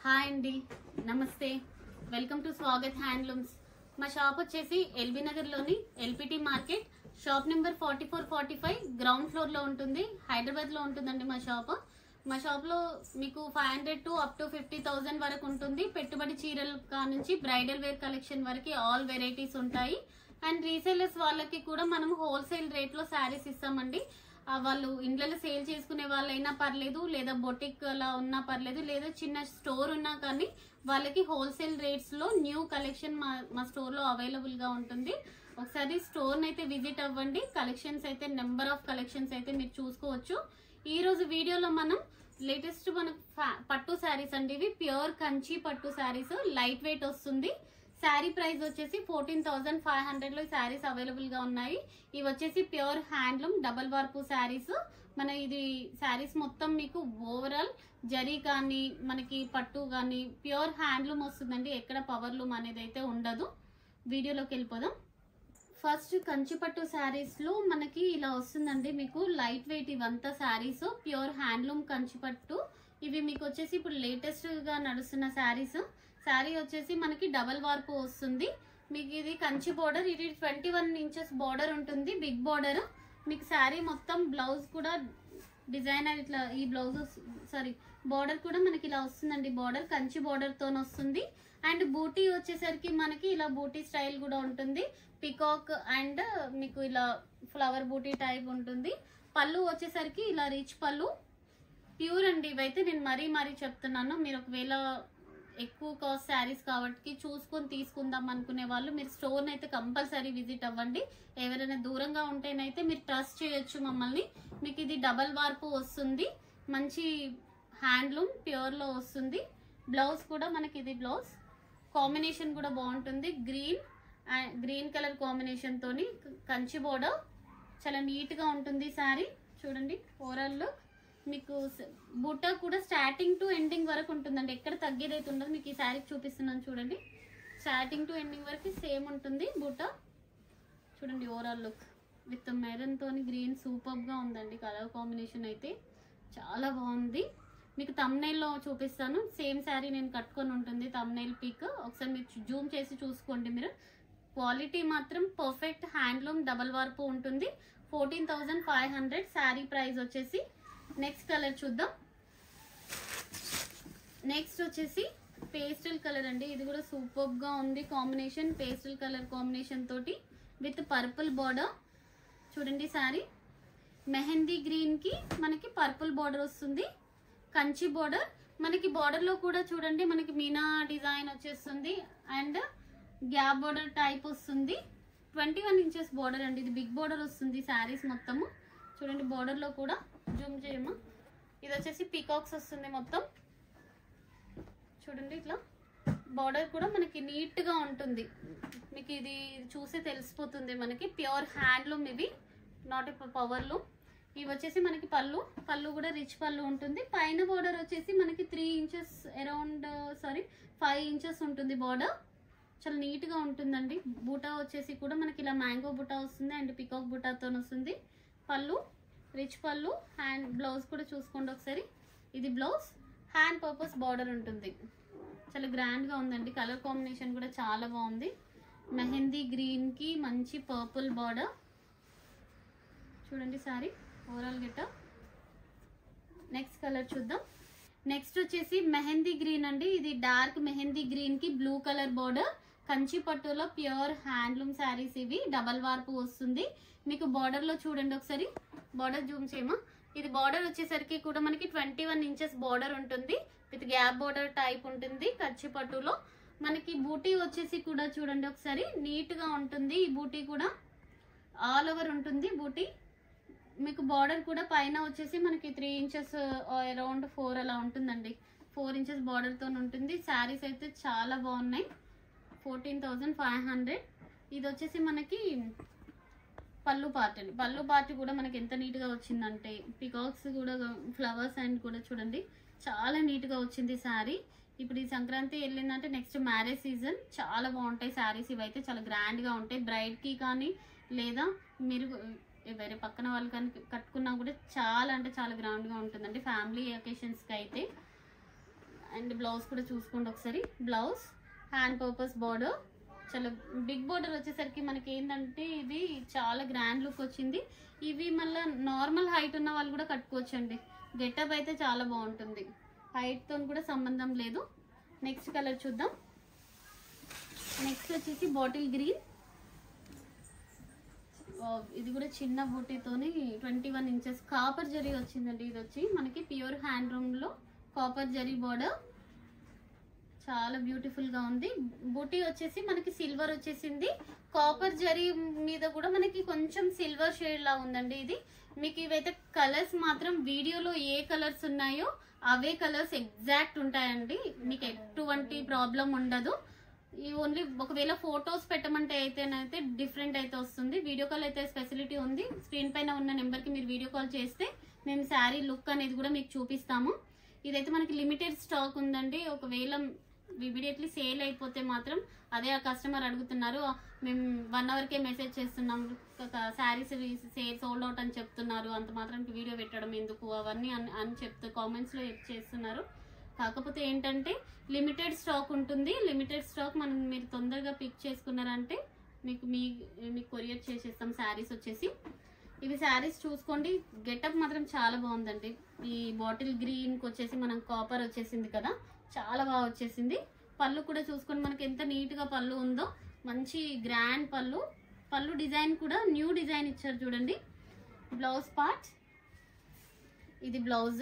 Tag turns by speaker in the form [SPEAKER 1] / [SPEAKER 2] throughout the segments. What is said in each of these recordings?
[SPEAKER 1] hi అండి నమస్తే welcome to Swagat handlooms మా షాప్ వచ్చేసి ఎల్బీ నగర్లోని LPT market shop number forty four forty five ground ఫ్లోర్లో ఉంటుంది హైదరాబాద్లో ఉంటుందండి మా షాప్ మా షాప్లో మీకు five hundred to up to fifty thousand వరకు ఉంటుంది పెట్టుబడి చీరల కా నుంచి బ్రైడల్ వేర్ కలెక్షన్ వరకు ఆల్ వెరైటీస్ ఉంటాయి అండ్ రీసేలర్స్ వాళ్ళకి కూడా మనం హోల్సేల్ రేట్లో శారీస్ ఇస్తామండి ఆ, వాళ్ళు ఇండ్లలో సేల్ చేసుకునే వాళ్ళైనా పర్లేదు లేదా బొటిక్ అలా ఉన్నా పర్లేదు లేదా చిన్న స్టోర్ ఉన్నా కానీ వాళ్ళకి హోల్సేల్ రేట్స్ లో న్యూ కలెక్షన్ మా మా స్టోర్ లో అవైలబుల్ గా ఉంటుంది ఒకసారి స్టోర్ అయితే విజిట్ అవ్వండి కలెక్షన్స్ అయితే నెంబర్ ఆఫ్ కలెక్షన్స్ అయితే మీరు చూసుకోవచ్చు ఈ రోజు వీడియోలో మనం లేటెస్ట్ మన పట్టు శారీస్ అండి ఇవి ప్యూర్ కంచి పట్టు శారీస్ లైట్ వెయిట్ వస్తుంది శారీ ప్రైస్ వచ్చేసి ఫోర్టీన్ థౌసండ్ ఫైవ్ హండ్రెడ్ లో శారీస్ అవైలబుల్ గా ఉన్నాయి ఇవి వచ్చేసి pure handloom double warp saris మన ఇది శారీస్ మొత్తం మీకు ఓవరాల్ జరీ కానీ మనకి పట్టు కానీ ప్యూర్ హ్యాండ్లూమ్ వస్తుందండి ఎక్కడ పవర్ లూమ్ అనేది అయితే ఉండదు వీడియోలోకి వెళ్ళిపోదాం ఫస్ట్ కంచిపట్టు శారీస్ లో మనకి ఇలా వస్తుందండి మీకు లైట్ వెయిట్ ఇవంతా శారీస్ ప్యూర్ హ్యాండ్లూమ్ కంచిపట్టు ఇవి మీకు వచ్చేసి ఇప్పుడు లేటెస్ట్ గా నడుస్తున్న శారీస్ శారీ వచ్చేసి మనకి డబల్ వార్పు వస్తుంది మీకు ఇది కంచి బోర్డర్ ఇది ట్వంటీ వన్ ఇంచెస్ బోర్డర్ ఉంటుంది బిగ్ బోర్డర్ మీకు శారీ మొత్తం బ్లౌజ్ కూడా డిజైనర్ ఇట్లా ఈ బ్లౌజ్ సారీ బార్డర్ కూడా మనకి ఇలా వస్తుందండి బార్డర్ కంచి బార్డర్ తో వస్తుంది అండ్ బూటీ వచ్చేసరికి మనకి ఇలా బూటీ స్టైల్ కూడా ఉంటుంది పికాక్ అండ్ మీకు ఇలా ఫ్లవర్ బూటీ టైప్ ఉంటుంది పళ్ళు వచ్చేసరికి ఇలా రిచ్ పళ్ళు ప్యూర్ అండి ఇవైతే నేను మరీ మరీ చెప్తున్నాను మీరు ఒకవేళ ఎక్కువ కాస్ట్ శారీస్ కాబట్టి చూసుకొని తీసుకుందాం అనుకునే వాళ్ళు మీరు స్టోర్ అయితే కంపల్సరీ విజిట్ అవ్వండి ఎవరైనా దూరంగా ఉంటేనైతే మీరు ట్రస్ట్ చేయొచ్చు మమ్మల్ని మీకు ఇది డబల్ వార్పు వస్తుంది మంచి హ్యాండ్లూమ్ ప్యూర్లో వస్తుంది బ్లౌజ్ కూడా మనకి ఇది బ్లౌజ్ కాంబినేషన్ కూడా బాగుంటుంది గ్రీన్ గ్రీన్ కలర్ కాంబినేషన్ తోని కంచి బోర్డర్ చాలా నీట్ గా ఉంటుంది శారీ చూడండి ఓవరాల్ లుక్ మీకు స- బుట్ట కూడా స్టార్టింగ్ టు ఎండింగ్ వరకు ఉంటుందండి ఎక్కడ తగ్గేదైతే ఉండదు మీకు ఈ శారీ చూపిస్తున్నాను చూడండి స్టార్టింగ్ టు ఎండింగ్ వరకు సేమ్ ఉంటుంది బుట్ట చూడండి ఓవరాల్ లుక్ విత్ మెరూన్ తోని గ్రీన్ సూపర్ గా ఉందండి కలర్ కాంబినేషన్ అయితే చాలా బాగుంది మీకు తమ్నైల్లో చూపిస్తాను సేమ్ శారీ నేను కట్టుకొని ఉంటుంది తమ్నైల్ పిక్ ఒకసారి మీరు జూమ్ చేసి చూసుకోండి మీరు క్వాలిటీ మాత్రం పర్ఫెక్ట్ హ్యాండ్లూమ్ డబల్ వార్పు ఉంటుంది fourteen thousand five hundred sari price వచ్చేసి నెక్స్ట్ కలర్ చూద్దాం నెక్స్ట్ వచ్చేసి పేస్టల్ కలర్ అండి ఇది కూడా సూపర్ గా ఉంది కాంబినేషన్ పేస్టల్ కలర్ కాంబినేషన్ తోటి విత్ పర్పుల్ బార్డర్ చూడండి శారీ మెహందీ గ్రీన్ కి మనకి పర్పుల్ బార్డర్ వస్తుంది కంచి బార్డర్ మనకి బార్డర్ లో కూడా చూడండి మనకి మీనా డిజైన్ వచ్చేస్తుంది అండ్ గ్యాప్ బార్డర్ టైప్ వస్తుంది ట్వంటీ వన్ ఇంచెస్ బార్డర్ అండి ఇది బిగ్ బార్డర్ వస్తుంది శారీస్ మొత్తము చూడండి బార్డర్ లో కూడా జూమ్ చేయమా ఇది వచ్చేసి పీకాక్స్ వస్తుంది మొత్తం చూడండి ఇట్లా బార్డర్ కూడా మనకి నీట్ గా ఉంటుంది మీకు ఇది చూస్తే తెలిసిపోతుంది మనకి ప్యూర్ హ్యాండ్లూమ్ ఇవి నాట్ పవర్ లూమ్ ఇవి వచ్చేసి మనకి పళ్ళు పళ్ళు కూడా రిచ్ పళ్ళు ఉంటుంది పైన బార్డర్ వచ్చేసి మనకి three inches around sorry five inches ఉంటుంది బార్డర్ చాలా నీట్ గా ఉంటుందండి బూటా వచ్చేసి కూడా మనకి ఇలా మ్యాంగో బూటా వస్తుంది అండ్ పికాక్ బూటాతో వస్తుంది పళ్ళు రిచ్ పళ్ళు హ్యాండ్ బ్లౌజ్ కూడా చూసుకోండి ఒకసారి ఇది బ్లౌజ్ హ్యాండ్ పర్పస్ బార్డర్ ఉంటుంది చాలా గ్రాండ్ గా ఉందండి కలర్ కాంబినేషన్ కూడా చాలా బాగుంది మెహందీ గ్రీన్ కి మంచి పర్పుల్ బార్డర్ చూడండి సారీ ఓవరాల్ గిట్ట నెక్స్ట్ కలర్ చూద్దాం నెక్స్ట్ వచ్చేసి మెహందీ గ్రీన్ అండి ఇది డార్క్ మెహందీ గ్రీన్ కి బ్లూ కలర్ బార్డర్ కంచి పట్టులో ప్యూర్ హ్యాండ్లూమ్ శారీస్ ఇవి డబల్ వార్పు వస్తుంది మీకు బార్డర్ లో చూడండి ఒకసారి బార్డర్ జూమ్ చేయమా ఇది బార్డర్ వచ్చేసరికి కూడా మనకి ట్వంటీ వన్ ఇంచెస్ బార్డర్ ఉంటుంది విత్ గ్యాప్ బార్డర్ టైప్ ఉంటుంది కంచి పట్టులో మనకి బూటీ వచ్చేసి కూడా చూడండి ఒకసారి నీట్ గా ఉంటుంది ఈ బూటీ కూడా ఆల్ ఓవర్ ఉంటుంది బూటీ మీకు బార్డర్ కూడా పైన వచ్చేసి మనకి త్రీ ఇంచెస్ అరౌండ్ ఫోర్ అలా ఉంటుందండి ఫోర్ ఇంచెస్ బార్డర్తో ఉంటుంది శారీస్ అయితే చాలా బాగున్నాయి ఫోర్టీన్ థౌజండ్ ఫైవ్ హండ్రెడ్ ఇది వచ్చేసి మనకి పళ్ళు పార్ట్ అండి పళ్ళు పార్ట్ కూడా మనకి ఎంత నీట్గా వచ్చిందంటే పికాక్స్ కూడా ఫ్లవర్స్ అండ్ కూడా చూడండి చాలా నీట్గా వచ్చింది శారీ ఇప్పుడు ఈ సంక్రాంతి వెళ్ళిందంటే నెక్స్ట్ మ్యారేజ్ సీజన్ చాలా బాగుంటాయి శారీస్ ఇవైతే చాలా గ్రాండ్గా ఉంటాయి బ్రైడ్కి కానీ లేదా మీరు వేరే పక్కన వాళ్ళు కానీ కట్టుకున్నా కూడా చాలా అంటే చాలా గ్రాండ్గా ఉంటుందండి ఫ్యామిలీ అకేషన్స్కి అయితే అండ్ బ్లౌజ్ కూడా చూసుకోండి ఒకసారి బ్లౌజ్ హ్యాండ్ పర్పస్ బార్డర్ చాలా బిగ్ బార్డర్ వచ్చేసరికి మనకి ఏంటంటే ఇది చాలా గ్రాండ్ లుక్ వచ్చింది ఇవి మళ్ళీ నార్మల్ హైట్ ఉన్న వాళ్ళు కూడా కట్టుకోవచ్చండి గెటప్ అయితే చాలా బాగుంటుంది హైట్తో కూడా సంబంధం లేదు నెక్స్ట్ కలర్ చూద్దాం నెక్స్ట్ వచ్చేసి బాటిల్ గ్రీన్ ఇది కూడా చిన్న బూటీతోని twenty one inches copper zari వచ్చిందండి ఇది వచ్చి మనకి ప్యూర్ హ్యాండ్ లో కాపర్ జరీ బార్డర్ చాలా బ్యూటిఫుల్ గా ఉంది బూటీ వచ్చేసి మనకి సిల్వర్ వచ్చేసింది కాపర్ జరీ మీద కూడా మనకి కొంచెం సిల్వర్ షేడ్ లా ఉందండి ఇది మీకు ఇవైతే కలర్స్ మాత్రం వీడియోలో ఏ కలర్స్ ఉన్నాయో అవే కలర్స్ ఎగ్జాక్ట్ ఉంటాయండి మీకు ఎటువంటి ప్రాబ్లం ఉండదు ఈ ఓన్లీ ఒకవేళ ఫొటోస్ పెట్టమంటే అయితేనైతే డిఫరెంట్ అయితే వస్తుంది వీడియో కాల్ అయితే ఫెసిలిటీ ఉంది స్క్రీన్ పైన ఉన్న నెంబర్కి మీరు వీడియో కాల్ చేస్తే మేము శారీ లుక్ అనేది కూడా మీకు చూపిస్తాము ఇదైతే మనకి లిమిటెడ్ స్టాక్ ఉందండి ఒకవేళ ఇమీడియట్లీ సేల్ అయిపోతే మాత్రం అదే ఆ కస్టమర్ అడుగుతున్నారు మేము వన్ అవర్కే మెసేజ్ చేస్తున్నాం శారీస్ సేల్ సోల్డ్ అవుట్ అని చెప్తున్నారు అంత మాత్రం వీడియో పెట్టడం ఎందుకు అవన్నీ అని అని చెప్తూ కామెంట్స్లో చేస్తున్నారు కాకపోతే ఏంటంటే లిమిటెడ్ స్టాక్ ఉంటుంది లిమిటెడ్ స్టాక్ మనం మీరు తొందరగా పిక్ చేసుకున్నారంటే మీకు మీ మీకు కొరియర్ చేసేస్తాం శారీస్ వచ్చేసి ఇవి శారీస్ చూసుకోండి గెటప్ మాత్రం చాలా బాగుందండి ఈ బాటిల్ గ్రీన్కి వచ్చేసి మనం కాపర్ వచ్చేసింది కదా చాలా బాగా వచ్చేసింది పళ్ళు కూడా చూసుకొని మనకి ఎంత నీట్గా పళ్ళు ఉందో మంచి గ్రాండ్ పళ్ళు పళ్ళు డిజైన్ కూడా న్యూ డిజైన్ ఇచ్చారు చూడండి బ్లౌజ్ పార్ట్ ఇది blouse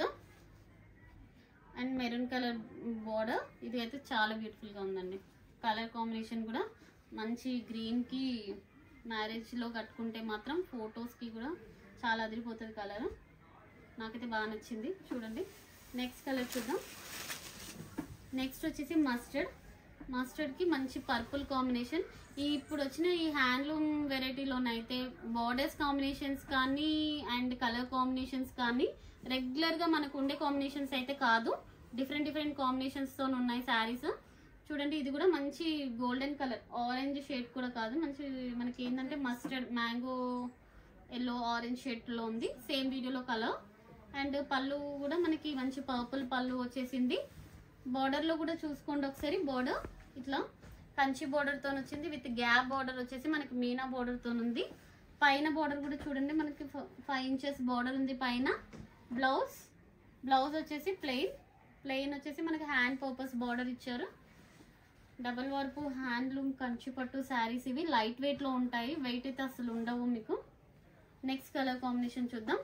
[SPEAKER 1] and maroon colour border ఇది అయితే చాలా బ్యూటిఫుల్గా ఉందండి కలర్ కాంబినేషన్ కూడా మంచి గ్రీన్కి మ్యారేజ్లో కట్టుకుంటే మాత్రం ఫొటోస్కి కూడా చాలా అదిరిపోతుంది కలర్ నాకైతే బాగా నచ్చింది చూడండి నెక్స్ట్ కలర్ చూద్దాం నెక్స్ట్ వచ్చేసి మస్టర్డ్ మస్టర్డ్కి మంచి పర్పుల్ కాంబినేషన్ ఈ ఇప్పుడు వచ్చిన ఈ హ్యాండ్లూమ్ వెరైటీలోనైతే బార్డర్స్ కాంబినేషన్స్ కానీ అండ్ కలర్ కాంబినేషన్స్ కానీ రెగ్యులర్గా మనకు ఉండే కాంబినేషన్స్ అయితే కాదు డిఫరెంట్ డిఫరెంట్ కాంబినేషన్స్తో ఉన్నాయి శారీస్ చూడండి ఇది కూడా మంచి గోల్డెన్ కలర్ ఆరెంజ్ షేడ్ కూడా కాదు మంచి మనకి ఏంటంటే మస్టర్డ్ మ్యాంగో ఎల్లో ఆరెంజ్ షేడ్లో ఉంది సేమ్ వీడియోలో కలర్ అండ్ పళ్ళు కూడా మనకి మంచి పర్పుల్ పళ్ళు వచ్చేసింది బార్డర్ లో కూడా చూసుకోండి ఒకసారి బార్డర్ ఇట్లా కంచి బార్డర్ తో వచ్చింది విత్ గ్యాప్ బార్డర్ వచ్చేసి మనకి మీనా బార్డర్ తో ఉంది పైన బార్డర్ కూడా చూడండి మనకి ఫైవ్ ఇంచెస్ బార్డర్ ఉంది పైన బ్లౌజ్ బ్లౌజ్ వచ్చేసి ప్లెయిన్ ప్లెయిన్ వచ్చేసి మనకి హ్యాండ్ పర్పస్ బార్డర్ ఇచ్చారు డబల్ వర్పు హ్యాండ్లూమ్ కంచి పట్టు శారీస్ ఇవి లైట్ వెయిట్ లో ఉంటాయి వెయిట్ అయితే అసలు ఉండవు మీకు నెక్స్ట్ కలర్ కాంబినేషన్ చూద్దాం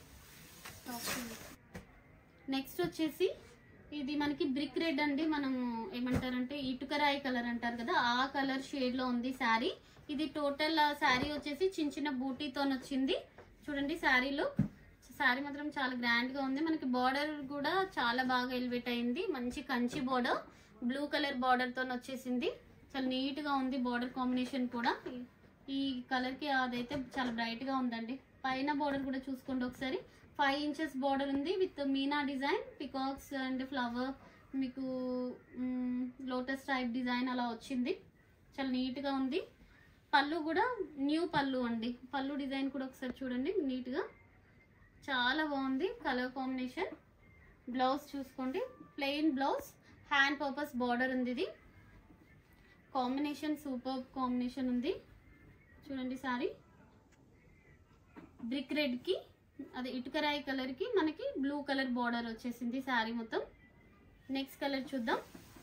[SPEAKER 1] నెక్స్ట్ వచ్చేసి ఇది మనకి బ్రిక్ రెడ్ అండి మనం ఏమంటారంటే ఇటుకరాయి కలర్ అంటారు కదా ఆ కలర్ షేడ్ లో ఉంది శారీ ఇది టోటల్ శారీ వచ్చేసి చిన్న చిన్న బూటీతో వచ్చింది చూడండి శారీలో శారీ మాత్రం చాలా గ్రాండ్ గా ఉంది మనకి బార్డర్ కూడా చాలా బాగా ఎలివేట్ అయింది మంచి Kanchi border blue colour border తో వచ్చేసింది చాలా నీట్ గా ఉంది బార్డర్ కాంబినేషన్ కూడా ఈ- ఈ కలర్ కి అదైతే చాలా బ్రైట్ గా ఉందండి పైన బార్డర్ కూడా చూసుకోండి ఒకసారి ఫైవ్ ఇంచెస్ బార్డర్ ఉంది విత్ మీనా డిజైన్ పికాక్స్ అండ్ ఫ్లవర్ మీకు లోటస్ టైప్ డిజైన్ అలా వచ్చింది చాలా నీట్గా ఉంది పళ్ళు కూడా న్యూ పళ్ళు అండి పళ్ళు డిజైన్ కూడా ఒకసారి చూడండి నీట్గా చాలా బాగుంది కలర్ కాంబినేషన్ బ్లౌజ్ చూసుకోండి plain blouse hand purpose border ఉంది ఇది కాంబినేషన్ సూపర్ కాంబినేషన్ ఉంది చూడండి సారీ బ్రిక్ రెడ్ కి అదే ఇటుకరాయి కలర్ కి మనకి బ్లూ కలర్ బార్డర్ వచ్చేసింది శారీ మొత్తం నెక్స్ట్ కలర్ చూద్దాం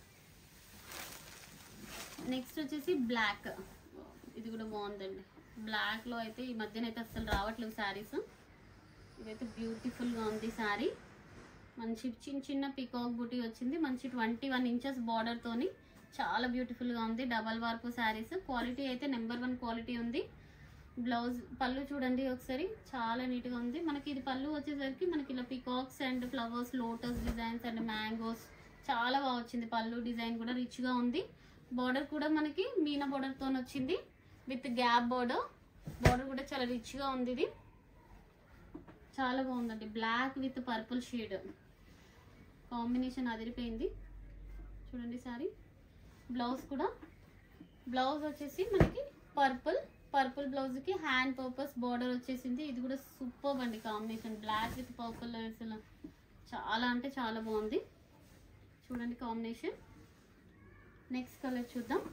[SPEAKER 1] నెక్స్ట్ వచ్చేసి బ్లాక్ ఇది కూడా బాగుందండి బ్లాక్ లో అయితే ఈ మధ్యన అయితే అసలు రావట్లేదు శారీస్ ఇదైతే బ్యూటిఫుల్ గా ఉంది శారీ మంచి చిన్న చిన్న పికాక్ బుటీ వచ్చింది మంచి ట్వంటీ వన్ ఇంచెస్ బార్డర్ తోని చాలా బ్యూటిఫుల్ గా ఉంది డబల్ వార్పు శారీస్ క్వాలిటీ అయితే నెంబర్ వన్ క్వాలిటీ ఉంది బ్లౌజ్ పళ్ళు చూడండి ఒకసారి చాలా నీట్ గా ఉంది మనకి ఇది పళ్ళు వచ్చేసరికి మనకి ఇలా peacocks and flowers lotus designs and mangoes చాలా బాగా వచ్చింది పళ్ళు డిజైన్ కూడా రిచ్ గా ఉంది బార్డర్ కూడా మనకి మీనా బార్డర్ తో వచ్చింది విత్ గ్యాప్ బార్డర్ బార్డర్ కూడా చాలా రిచ్ గా ఉంది ఇది చాలా బాగుందండి black with purple shade combination అదిరిపోయింది చూడండి సారీ బ్లౌజ్ కూడా బ్లౌజ్ వచ్చేసి మనకి పర్పుల్ పర్పుల్ బ్లౌజ్ కి హ్యాండ్ పర్పస్ బార్డర్ వచ్చేసింది ఇది కూడా సూపర్ అండి కాంబినేషన్ బ్లాక్ విత్ పర్పుల్ అసలు చాలా అంటే చాలా బాగుంది చూడండి కాంబినేషన్ నెక్స్ట్ కలర్ చూద్దాం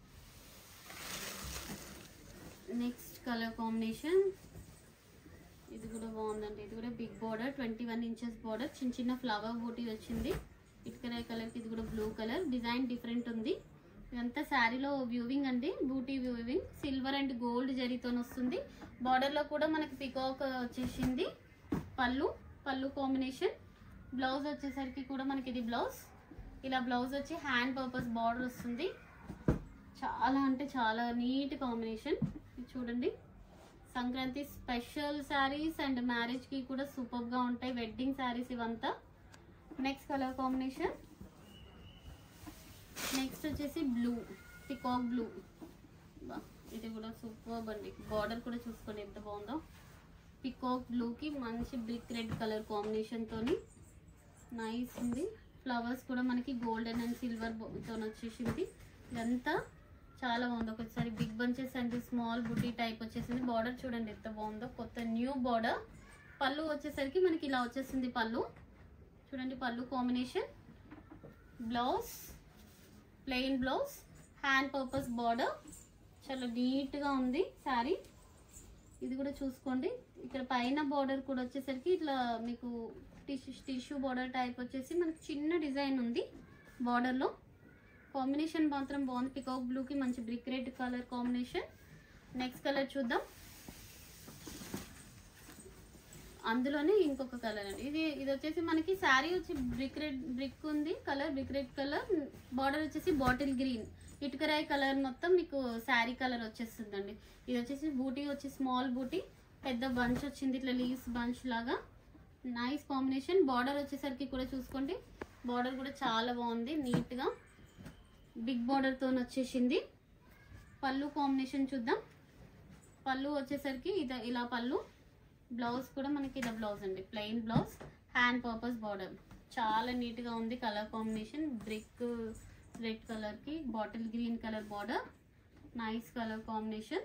[SPEAKER 1] నెక్స్ట్ కలర్ కాంబినేషన్ ఇది కూడా బాగుందండి ఇది కూడా big border twenty one inches border చిన్న చిన్న ఫ్లవర్ బూటీ వచ్చింది ఇటుకరాయ కలర్కి ఇది కూడా బ్లూ కలర్ డిజైన్ డిఫరెంట్ ఉంది ఇదంతా శారీలో వ్యూవింగ్ అండి బూటీ వ్యూవింగ్ సిల్వర్ అండ్ గోల్డ్ జరీతో వస్తుంది బార్డర్లో కూడా మనకి పికాక్ వచ్చేసింది పళ్ళు పళ్ళు కాంబినేషన్ బ్లౌజ్ వచ్చేసరికి కూడా మనకి ఇది బ్లౌజ్ ఇలా బ్లౌజ్ వచ్చి హ్యాండ్ పర్పస్ బార్డర్ వస్తుంది చాలా అంటే చాలా నీట్ కాంబినేషన్ ఇది చూడండి సంక్రాంతి స్పెషల్ శారీస్ అండ్ మ్యారేజ్కి కూడా సూపర్గా ఉంటాయి వెడ్డింగ్ శారీస్ ఇవంతా నెక్స్ట్ కలర్ కాంబినేషన్ నెక్స్ట్ వచ్చేసి బ్లూ పికాక్ బ్లూ ఇది కూడా సూపర్ అండి బార్డర్ కూడా చూసుకోండి ఎంత బాగుందో పికాక్ బ్లూకి మంచి బ్రిక్ రెడ్ కలర్ కాంబినేషన్తోని నైస్ ఉంది ఫ్లవర్స్ కూడా మనకి గోల్డెన్ అండ్ సిల్వర్ తో వచ్చేసింది ఇదంతా చాలా బాగుంది ఒకసారి బిగ్ బంచెస్ అండ్ స్మాల్ బుటీ టైప్ వచ్చేసింది బార్డర్ చూడండి ఎంత బాగుందో కొత్త న్యూ బార్డర్ పళ్ళు వచ్చేసరికి మనకి ఇలా వచ్చేసింది పళ్ళు చూడండి పళ్ళు combination blouse plain blouse hand purpose border చాలా నీట్గా ఉంది శారీ ఇది కూడా చూసుకోండి ఇక్కడ పైన బార్డర్ కూడా వచ్చేసరికి ఇట్లా మీకు టిష్యూ టిష్యూ బార్డర్ టైప్ వచ్చేసి మనకి చిన్న డిజైన్ ఉంది బార్డర్లో కాంబినేషన్ మాత్రం బాగుంది పికాక్ బ్లూకి మంచి brick red colour combination next colour చూద్దాం అందులోనే ఇంకొక కలర్ అండి ఇది ఇది వచ్చేసి మనకి శారీ వచ్చి బ్రిక్ రెడ్ బ్రిక్ ఉంది colour brick red colour border వచ్చేసి బాటిల్ గ్రీన్ ఇటుకరాయి కలర్ మొత్తం మీకు శారీ కలర్ వచ్చేస్తుందండి ఇది వచ్చేసి బూటీ వచ్చి స్మాల్ బూటీ పెద్ద బంచ్ వచ్చింది ఇట్లా లీవ్స్ బంచ్ లాగా నైస్ కాంబినేషన్ బార్డర్ వచ్చేసరికి కూడా చూసుకోండి బార్డర్ కూడా చాలా బాగుంది నీట్గా బిగ్ బార్డర్తో వచ్చేసింది పళ్ళు కాంబినేషన్ చూద్దాం పళ్ళు వచ్చేసరికి ఇది ఇలా పళ్ళు బ్లౌజ్ కూడా మనకి ఇది బ్లౌజ్ అండి plain blouse hand purpose border చాలా నీట్గా ఉంది కలర్ కాంబినేషన్ బ్రిక్ రెడ్ కలర్కి bottle green colour border nice colour combination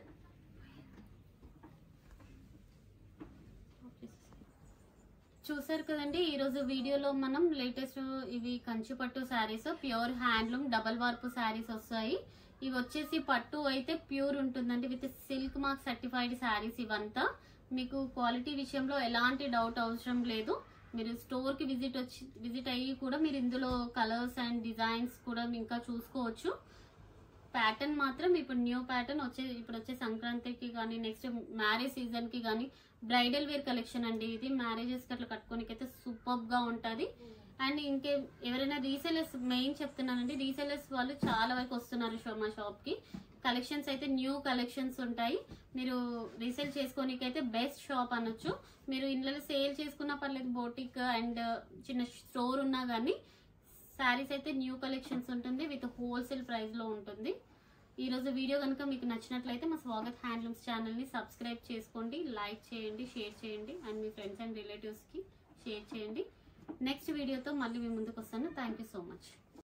[SPEAKER 1] చూసారు కదండి ఈరోజు వీడియోలో మనం లేటెస్ట్ ఇవి కంచి పట్టు saris pure handloom double warp saris వస్తాయి ఇవి వచ్చేసి పట్టు అయితే ప్యూర్ ఉంటుందండి with silk mark certified saris ఇవంతా మీకు క్వాలిటీ విషయంలో ఎలాంటి డౌట్ అవసరం లేదు మీరు స్టోర్కి విజిట్ వచ్చి విజిట్ అయ్యి కూడా మీరు ఇందులో కలర్స్ అండ్ డిజైన్స్ కూడా ఇంకా చూసుకోవచ్చు ప్యాటర్న్ మాత్రం ఇప్పుడు న్యూ ప్యాటర్న్ వచ్చే ఇప్పుడు వచ్చే సంక్రాంతికి కానీ నెక్స్ట్ మ్యారేజ్ సీజన్కి కానీ బ్రైడల్ వేర్ కలెక్షన్ అండి ఇది మ్యారేజెస్కి అట్లా కట్టుకోనికైతే సూపర్గా ఉంటుంది అండ్ ఇంకే ఎవరైనా రీసెలర్స్ మెయిన్ చెప్తున్నానండి రీసెలర్స్ వాళ్ళు చాలా వరకు వస్తున్నారు షో మా షాప్కి కలెక్షన్స్ అయితే న్యూ కలెక్షన్స్ ఉంటాయి మీరు రీసేల్ చేసుకోనికైతే బెస్ట్ షాప్ అనొచ్చు మీరు ఇంట్లో సేల్ చేసుకున్నా పర్లేదు బోటిక్ అండ్ చిన్న స్టోర్ ఉన్నా కానీ శారీస్ అయితే న్యూ కలెక్షన్స్ ఉంటుంది విత్ హోల్సేల్ ప్రైస్లో ఉంటుంది ఈరోజు వీడియో కనుక మీకు నచ్చినట్లయితే మా స్వాగత్ హ్యాండ్లూమ్స్ ఛానల్ని సబ్స్క్రైబ్ చేసుకోండి లైక్ చేయండి షేర్ చేయండి అండ్ మీ ఫ్రెండ్స్ అండ్ రిలేటివ్స్కి షేర్ చేయండి నెక్స్ట్ వీడియోతో మళ్ళీ మీ ముందుకు వస్తాను థ్యాంక్ యూ సో మచ్